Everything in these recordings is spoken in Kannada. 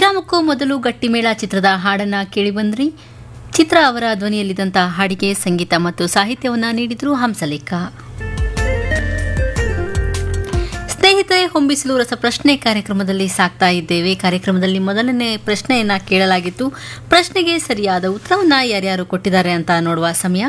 ವಿರಾಮಕ್ಕೂ ಮೊದಲು ಗಟ್ಟಿಮೇಳ ಚಿತ್ರದ ಹಾಡನ್ನ ಕೇಳಿಬಂದ್ರಿ ಚಿತ್ರ ಅವರ ಧ್ವನಿಯಲ್ಲಿದ್ದಂಥ ಹಾಡಿಗೆ ಸಂಗೀತ ಮತ್ತು ಸಾಹಿತ್ಯವನ್ನ ನೀಡಿದ್ರು ಹಂಸಲೇಖ ಸ್ನೇಹಿತರೆ ಹೊಂಬಿಸಲು ರಸಪ್ರಶ್ನೆ ಕಾರ್ಯಕ್ರಮದಲ್ಲಿ ಸಾಕ್ತಾ ಇದ್ದೇವೆ ಕಾರ್ಯಕ್ರಮದಲ್ಲಿ ಮೊದಲನೇ ಪ್ರಶ್ನೆಯನ್ನ ಕೇಳಲಾಗಿತ್ತು ಪ್ರಶ್ನೆಗೆ ಸರಿಯಾದ ಉತ್ತರವನ್ನ ಯಾರ್ಯಾರು ಕೊಟ್ಟಿದ್ದಾರೆ ಅಂತ ನೋಡುವ ಸಮಯ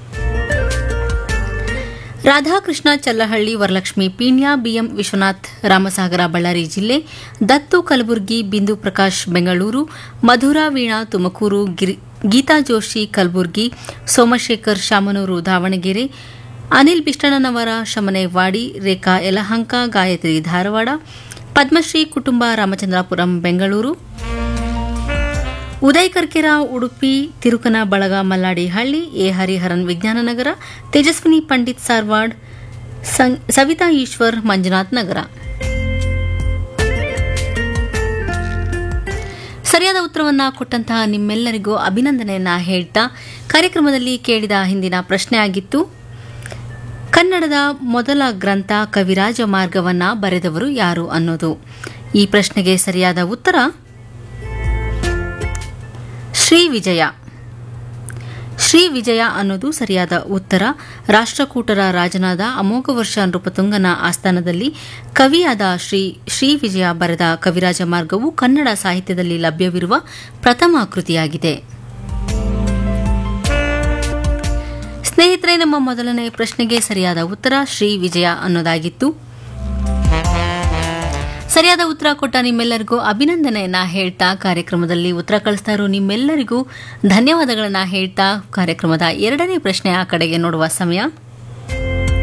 ರಾಧಾಕೃಷ್ಣ ಚಲ್ಲಹಳ್ಳಿ ವರಲಕ್ಷ್ಮಿ ಪೀಣ್ಯ ಬಿಎಂ ವಿಶ್ವನಾಥ್ ರಾಮಸಾಗರ ಬಳ್ಳಾರಿ ಜಿಲ್ಲೆ ದತ್ತು ಕಲಬುರ್ಗಿ ಬಿಂದು ಪ್ರಕಾಶ್ ಬೆಂಗಳೂರು ಮಧುರಾ ವೀಣಾ ತುಮಕೂರು ಗಿರಿ- ಗೀತಾ ಜೋಶಿ ಕಲಬುರ್ಗಿ ಸೋಮಶೇಖರ್ ಶಾಮನೂರು ದಾವಣಗೆರೆ ಅನಿಲ್ ಬಿಷ್ಟಣ್ಣನವರ ಶಮನೆವಾಡಿ ರೇಖಾ ಯಲಹಂಕ ಗಾಯತ್ರಿ ಧಾರವಾಡ ಪದ್ಮಶ್ರೀ ಕುಟುಂಬ ರಾಮಚಂದ್ರಾಪುರಂ ಬೆಂಗಳೂರು ಉದಯ್ ಕರ್ಕೆರ ಉಡುಪಿ ತಿರುಕನ ಬಳಗ ಮಲ್ಲಾಡಿ ಹಳ್ಳಿ ಎ ಹರಿಹರನ್ ವಿಜ್ಞಾನ ನಗರ ತೇಜಸ್ವಿನಿ ಪಂಡಿತ್ ಸಾರ್ವಾಡ್ ಸಂ- ಸವಿತಾ ಈಶ್ವರ್ ಮಂಜುನಾಥ್ ನಗರ ಸರಿಯಾದ ಉತ್ತರವನ್ನ ಕೊಟ್ಟಂತಹ ನಿಮ್ಮೆಲ್ಲರಿಗೂ ಅಭಿನಂದನೆಯನ್ನ ಹೇಳ್ತಾ ಕಾರ್ಯಕ್ರಮದಲ್ಲಿ ಕೇಳಿದ ಹಿಂದಿನ ಪ್ರಶ್ನೆ ಆಗಿತ್ತು ಕನ್ನಡದ ಮೊದಲ ಗ್ರಂಥ ಕವಿರಾಜ ಮಾರ್ಗವನ್ನ ಬರೆದವರು ಯಾರು ಅನ್ನೋದು ಈ ಪ್ರಶ್ನೆಗೆ ಸರಿಯಾದ ಉತ್ತರ ಶ್ರೀ ವಿಜಯ ಶ್ರೀ ವಿಜಯ ಅನ್ನೋದು ಸರಿಯಾದ ಉತ್ತರ ರಾಷ್ಟ್ರಕೂಟರ ರಾಜನಾದ ಅಮೋಘ ವರ್ಷ ನೃಪತುಂಗನ ಆಸ್ಥಾನದಲ್ಲಿ ಕವಿಯಾದ ಶ್ರೀ ಶ್ರೀ ವಿಜಯ ಬರೆದ ಕವಿರಾಜ ಮಾರ್ಗವು ಕನ್ನಡ ಸಾಹಿತ್ಯದಲ್ಲಿ ಲಭ್ಯವಿರುವ ಪ್ರಥಮ ಕೃತಿಯಾಗಿದೆ ಸ್ನೇಹಿತರೆ ನಮ್ಮ ಮೊದಲನೇ ಪ್ರಶ್ನೆಗೆ ಸರಿಯಾದ ಉತ್ತರ ಶ್ರೀ ವಿಜಯ ಅನ್ನೋದಾಗಿತ್ತು ಸರಿಯಾದ ಉತ್ತರ ಕೊಟ್ಟ ನಿಮ್ಮೆಲ್ಲರಿಗೂ ಅಭಿನಂದನೆಯನ್ನ ಹೇಳ್ತಾ ಕಾರ್ಯಕ್ರಮದಲ್ಲಿ ಉತ್ತರ ಕಳಿಸ್ತಾ ಇರೋ ನಿಮ್ಮೆಲ್ಲರಿಗೂ ಧನ್ಯವಾದಗಳನ್ನ ಹೇಳ್ತಾ ಕಾರ್ಯಕ್ರಮದ ಎರಡನೇ ಪ್ರಶ್ನೆಯ ಕಡೆಗೆ ನೋಡುವ ಸಮಯ